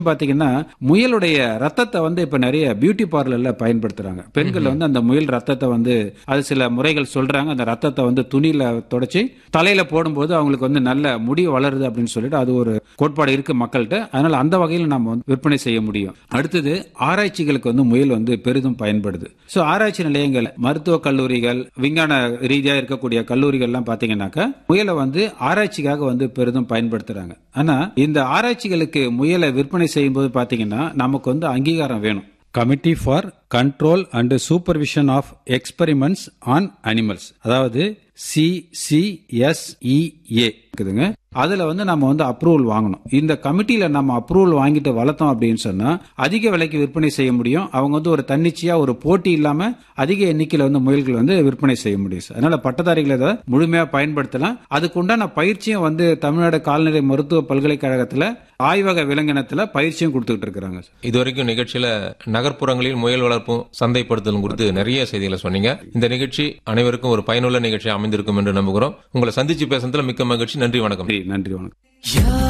பாத்தீங்கன்னா முயலுடைய ரத்தத்தை வந்து இப்ப நிறைய பியூட்டி பார்லர்ல பயன்படுத்துறாங்க பெண்கள் வந்து அந்த முயல் ரத்தத்தை வந்து அது சில முறைகள் சொல்றாங்க அந்த ரத்தத்தை வந்து துணியில தொடச்சி தலையில போடும்போது அவங்களுக்கு வந்து நல்ல முடி வளருது அப்படின்னு சொல்லிட்டு அது ஒரு கோட்பாடு இருக்கு மக்கள்கிட்ட அதனால அந்த வகையில் நம்ம வந்து விற்பனை செய்ய முடியும் அடுத்தது ஆராய்ச்சிகளுக்கு வந்து முயல் வந்து பெரிதும் பயன்படுது சோ ஆராய்ச்சி நிலையங்கள் மருத்துவ கல்லூரிகள் விஞ்ஞான ரீதியா இருக்கக்கூடிய கல்லூரிகள்லாம் பாத்தீங்கன்னாக்கா முயலை வந்து ஆராய்ச்சிக்காக வந்து பெரிதும் பயன்படுத்துறாங்க ஆனா இந்த ஆராய்ச்சிகளுக்கு முயலை விற்பனை செய்யும்போது பாத்தீங்கன்னா நமக்கு வந்து அங்கீகாரம் வேணும் committee for control and supervision of experiments on animals அதாவது சிசிஎஸ்இஏ இருக்குதுங்க அதுல வந்து நம்ம வந்து அப்ரூவல் வாங்கணும் இந்த கமிட்டியில நம்ம அப்ரூவல் வாங்கிட்டு வளர்த்தோம் அப்படின்னு சொன்னா அதிக விலைக்கு விற்பனை செய்ய முடியும் அவங்க வந்து ஒரு தன்னிச்சையா ஒரு போட்டி இல்லாம அதிக எண்ணிக்கையில வந்து முயல்கள் வந்து விற்பனை செய்ய முடியும் சார். அதனால பட்டதாரிகளை இதை முழுமையா பயன்படுத்தலாம் அதுக்கு உண்டான பயிற்சியும் வந்து தமிழ்நாடு கால்நடை மருத்துவ பல்கலைக்கழகத்துல ஆய்வக விலங்கினத்துல பயிற்சியும் கொடுத்துட்டு இருக்கிறாங்க சார். இதுவரைக்கும் நிகழ்ச்சியில நகர்ப்புறங்களில் முயல் வளர்ப்பும் சந்தைப்படுத்தலும் குறித்து நிறைய செய்திகளை சொன்னீங்க இந்த நிகழ்ச்சி அனைவருக்கும் ஒரு பயனுள்ள நிகழ்ச்சி அமைந்திருக்கும் என்று நம்புகிறோம் உங்களை சந்திச்சு பேசுனதுல மிக்க மகிழ்ச்சி நன்றி வணக்கம் நன்றி நன்றி வணக்கம்